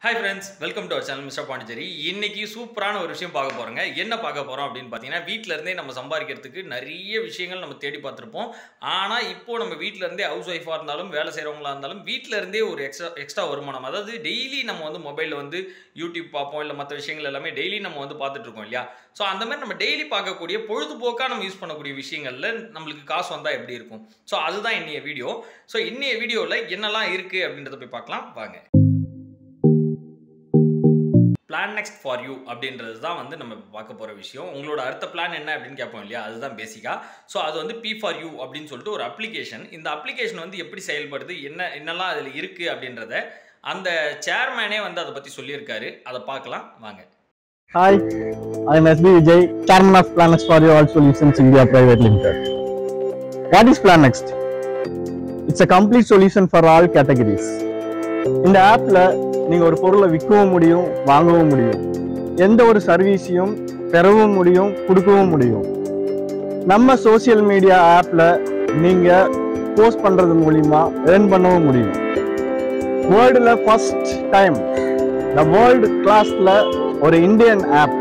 Hi friends welcome to our channel mister Pondicherry இன்னைக்கு சூப்பரான ஒரு விஷயம் பார்க்க போகிறோங்க என்ன பார்க்க போகிறோம் அப்படின்னு பார்த்தீங்கன்னா வீட்டில இருந்தே நம்ம சம்பாதிக்கிறதுக்கு நிறைய விஷயங்கள் நம்ம தேடி பார்த்துருப்போம் ஆனால் இப்போ நம்ம வீட்டில இருந்தே ஹவுஸ் ஒய்ஃபாக இருந்தாலும் வேலை செய்கிறவங்களா இருந்தாலும் வீட்டில இருந்தே ஒரு எக்ஸ்ட்ரா எக்ஸ்ட்ரா வருமானம் அதாவது டெய்லி நம்ம வந்து மொபைலில் வந்து யூடியூப் பார்ப்போம் இல்லை மற்ற விஷயங்கள் எல்லாமே டெய்லி நம்ம வந்து பார்த்துட்டு இருக்கோம் இல்லையா ஸோ அந்த மாதிரி நம்ம டெய்லி பார்க்கக்கூடிய பொழுதுபோக்காக நம்ம யூஸ் பண்ணக்கூடிய விஷயங்கள்ல நம்மளுக்கு காசு வந்தால் எப்படி இருக்கும் ஸோ அதுதான் இன்னைய வீடியோ ஸோ இன்னைய வீடியோவில் என்னெல்லாம் இருக்குது அப்படின்றத போய் பார்க்கலாம் வாங்க பிளான் நெக்ஸ்ட் ஃபார் யூ அப்படின்றது தான் வந்து நம்ம இப்ப பார்க்க போகிற விஷயம் உங்களோட அடுத்த பிளான் என்ன அப்படின்னு கேட்போம் இல்லையா அதுதான் பேசிக்காக ஸோ அது வந்து பி ஃபார் யூ அப்படின்னு சொல்லிட்டு ஒரு அப்ளிகேஷன் இந்த அப்ளிகேஷன் வந்து எப்படி செயல்படுது என்ன என்னெல்லாம் அதில் இருக்குது அப்படின்றத அந்த சேர்மேனே வந்து அதை பற்றி சொல்லியிருக்காரு அதை பார்க்கலாம் வாங்க Hi, I am SB Vijay, Chairman of Planex for You All Solutions India Private Limited. What is Planext? It's a complete solution for all categories. இந்த ஆப்ல நீங்க ஒரு பொருளை விற்கவும் முடியும் வாங்கவும் முடியும் எந்த ஒரு சர்வீஸையும் பெறவும் முடியும் கொடுக்கவும் முடியும் நம்ம சோஷியல் மீடியா ஆப்ல நீங்க போஸ்ட் பண்றது மூலியமா ஏர்ன் பண்ணவும் முடியும் வேர்ல்டுல ஃபர்ஸ்ட் டைம் த வேர்ல்டு கிளாஸ்ல ஒரு Indian app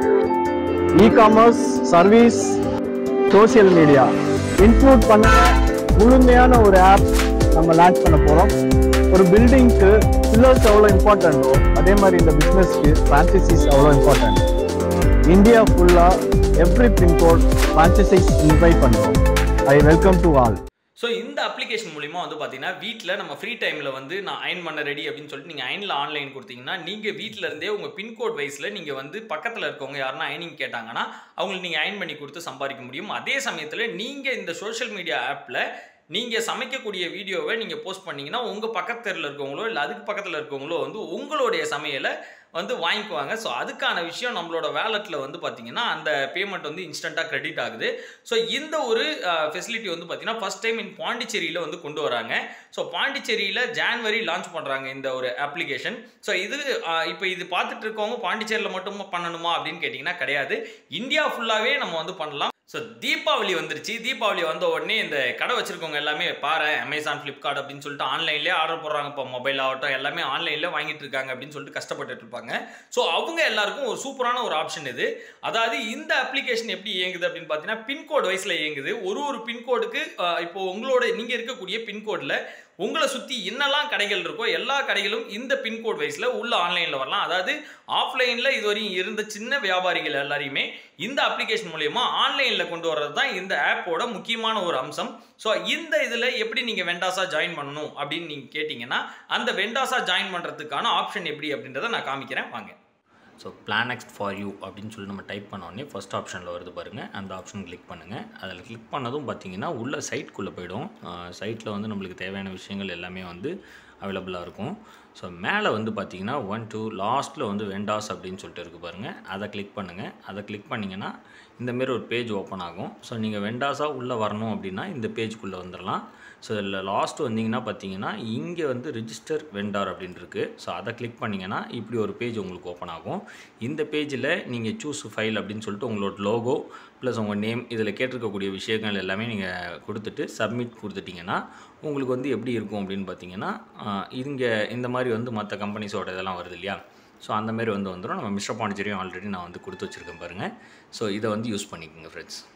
e commerce service social media include பண்ண முழுமையான ஒரு ஆப் நம்ம லான்ச் பண்ண போறோம் ஒரு பில்டிங்க்கு பில்லர்ஸ் எவ்வளோ இம்பார்ட்டன்ட்டோ அதே மாதிரி இந்த பிஸ்னஸ்க்கு ஃப்ரான்ச்சைசிஸ் அவ்வளோ இம்பார்ட்டன்ட் இந்தியா ஃபுல்லாக எவ்ரி பின்கோட் ஃப்ரான்ச்சைசிஸ் இன்வைட் பண்ணுறோம் I welcome to all so இந்த அப்ளிகேஷன் மூலிமா வந்து பார்த்தீங்கன்னா வீட்டில் நம்ம ஃப்ரீ டைமில் வந்து நான் அயன் பண்ண ரெடி அப்படின்னு சொல்லிட்டு நீங்கள் அயனில் ஆன்லைன் கொடுத்தீங்கன்னா நீங்கள் வீட்டில் இருந்தே உங்கள் பின்கோட் வைஸில் நீங்கள் வந்து பக்கத்தில் இருக்கவங்க யாருன்னா அயனிங் கேட்டாங்கன்னா அவங்களுக்கு நீங்கள் அயன் பண்ணி கொடுத்து சம்பாதிக்க முடியும் அதே சமயத்தில் நீங்கள் இந்த சோஷியல் மீடியா ஆப்பில் நீங்கள் சமைக்கக்கூடிய வீடியோவை நீங்கள் போஸ்ட் பண்ணீங்கன்னா உங்கள் பக்கத்தில் இருக்கவங்களோ இல்லை அதுக்கு பக்கத்தில் இருக்கவங்களோ வந்து உங்களுடைய சமையலை வந்து வாங்கிக்குவாங்க ஸோ அதுக்கான விஷயம் நம்மளோட வேலெட்டில் வந்து பார்த்தீங்கன்னா அந்த பேமெண்ட் வந்து இன்ஸ்டண்ட்டாக கிரெடிட் ஆகுது ஸோ இந்த ஒரு ஃபெசிலிட்டி வந்து பார்த்தீங்கன்னா ஃபஸ்ட் டைம் இன் பாண்டிச்சேரியில் வந்து கொண்டு வராங்க ஸோ பாண்டிச்சேரியில் ஜான்வரி லான்ச் பண்ணுறாங்க இந்த ஒரு அப்ளிகேஷன் ஸோ இது இப்போ இது பார்த்துட்டு இருக்கவங்க பாண்டிச்சேரியில் மட்டும் பண்ணணுமா அப்படின்னு கேட்டிங்கன்னா கிடையாது இந்தியா ஃபுல்லாகவே நம்ம வந்து பண்ணலாம் ஸோ தீபாவளி வந்துருச்சு தீபாவளி வந்த உடனே இந்த கடை வச்சிருக்கவங்க எல்லாமே பாரு அமேசான் ஃப்ளிப்கார்ட் அப்படின்னு சொல்லிட்டு ஆன்லைன்லேயே ஆர்டர் போடுறாங்க இப்போ மொபைல் ஆகட்டும் எல்லாமே ஆன்லைனில் வாங்கிட்டு இருக்காங்க அப்படின்னு சொல்லிட்டு கஷ்டப்பட்டுட்டு இருப்பாங்க ஸோ அவங்க எல்லாருக்கும் ஒரு சூப்பரான ஒரு ஆப்ஷன் இது அதாவது இந்த அப்ளிகேஷன் எப்படி இயங்குது அப்படின்னு பார்த்தீங்கன்னா பின்கோடு வயசில் இயங்குது ஒரு ஒரு பின்கோடுக்கு இப்போ உங்களோட நீங்கள் இருக்கக்கூடிய பின்கோடில் உங்களை சுற்றி என்னெல்லாம் கடைகள் இருக்கோ எல்லா கடைகளும் இந்த பின்கோட் வைஸில் உள்ள ஆன்லைனில் வரலாம் அதாவது ஆஃப்லைனில் இதுவரையும் இருந்த சின்ன வியாபாரிகள் எல்லாரையுமே இந்த அப்ளிகேஷன் மூலயமா ஆன்லைனில் கொண்டு வர்றது தான் இந்த ஆப்போட முக்கியமான ஒரு அம்சம் ஸோ இந்த இதில் எப்படி நீங்கள் வெண்டாஸாக ஜாயின் பண்ணணும் அப்படின்னு நீங்கள் கேட்டிங்கன்னா அந்த வெண்டாஸாக ஜாயின் பண்ணுறதுக்கான ஆப்ஷன் எப்படி அப்படின்றத நான் காமிக்கிறேன் வாங்க so plan next for you அப்படின்னு சொல்லி நம்ம டைப் பண்ணோடனே ஃபஸ்ட் ஆப்ஷனில் வருது பாருங்கள் அந்த ஆப்ஷன் கிளிக் பண்ணுங்கள் அதில் கிளிக் பண்ணதும் பார்த்தீங்கன்னா உள்ள சைட்குள்ளே போயிடும் சைட்டில் வந்து நம்மளுக்கு தேவையான விஷயங்கள் எல்லாமே வந்து அவைலபிளாக இருக்கும் ஸோ மேலே வந்து பார்த்தீங்கன்னா ஒன் டூ லாஸ்ட்டில் வந்து வெண்டாஸ் அப்படின்னு சொல்லிட்டு இருக்குது பாருங்கள் அதை கிளிக் பண்ணுங்கள் அதை கிளிக் பண்ணிங்கன்னா இந்தமாரி ஒரு பேஜ் ஓப்பன் ஆகும் ஸோ நீங்கள் வெண்டாஸாக உள்ளே வரணும் அப்படின்னா இந்த பேஜ்குள்ளே வந்துடலாம் ஸோ இதில் லாஸ்ட் வந்தீங்கன்னா பார்த்தீங்கன்னா இங்கே வந்து ரிஜிஸ்டர் வெண்டார் அப்படின்னு இருக்குது ஸோ அதை கிளிக் பண்ணிங்கன்னா இப்படி ஒரு பேஜ் உங்களுக்கு ஓப்பன் ஆகும் இந்த பேஜில் நீங்கள் சூஸ் ஃபைல் அப்படின்னு சொல்லிட்டு உங்களோட லோகோ ப்ளஸ் உங்கள் நேம் இதில் கேட்டிருக்கக்கூடிய விஷயங்கள் எல்லாமே நீங்கள் கொடுத்துட்டு சப்மிட் கொடுத்துட்டிங்கன்னா உங்களுக்கு வந்து எப்படி இருக்கும் அப்படின்னு பார்த்தீங்கன்னா இங்கே இந்த மாதிரி வந்து மற்ற கம்பெனிஸோட இதெல்லாம் வருது இல்லையா ஸோ அந்தமாரி வந்து வந்துடும் நம்ம மிஸ்டர் பாண்டிச்சேரியும் ஆல்ரெடி நான் வந்து கொடுத்து வச்சுருக்கேன் பாருங்கள் ஸோ இதை வந்து யூஸ் பண்ணிக்கோங்க ஃப்ரெண்ட்ஸ்